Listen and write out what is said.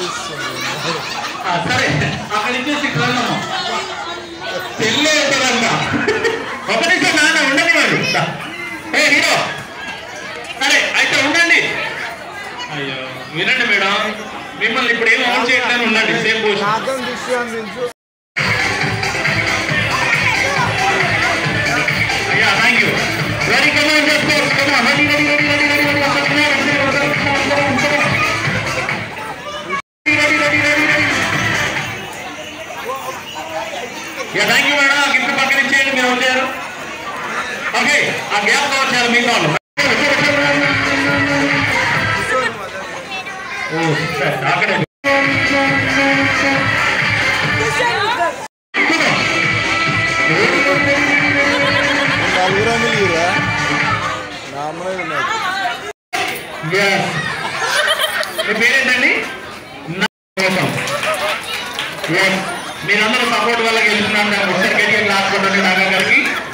ఆ, సరే అక్కడి నుంచి ఇటు రండమ్మా పెళ్ళి అవుతుందంట ఒక నిమిషం నాన్న ఉండని వాడు దా. ఏ హీరో సరే అయితే ఉండండి అయ్యో వినండి మేడం మిమ్మల్ని ఇప్పుడు ఏం ఆన్ చేయట్లేదు ఉండండి సేమ్ పోషన్ నాకం విషయం తెలుసు అయ్యా థ్యాంక్ యూ రెడీ కమాండ్ చేసుకోవచ్చు కమా ready ready ready ready ready ready yeah thank you madam gift పక్కన ఇచ్చేయండి మీరు వచ్చారు ఓకే ఆ గ్యాప్ లో వచ్చారు మీకు వాళ్ళు ఓ, సరే, అక్కడే నా ఊరా మిలిగిరా నా అమ్మాయి ఉన్నది Yes. మీ పేరేంటండి నా కోసం Yes. మీరందరూ సపోర్ట్ వల్ల గెలుస్తున్నాను ఒకసారి గట్టిగా క్లాస్ కొట్టండి నాగా గారికి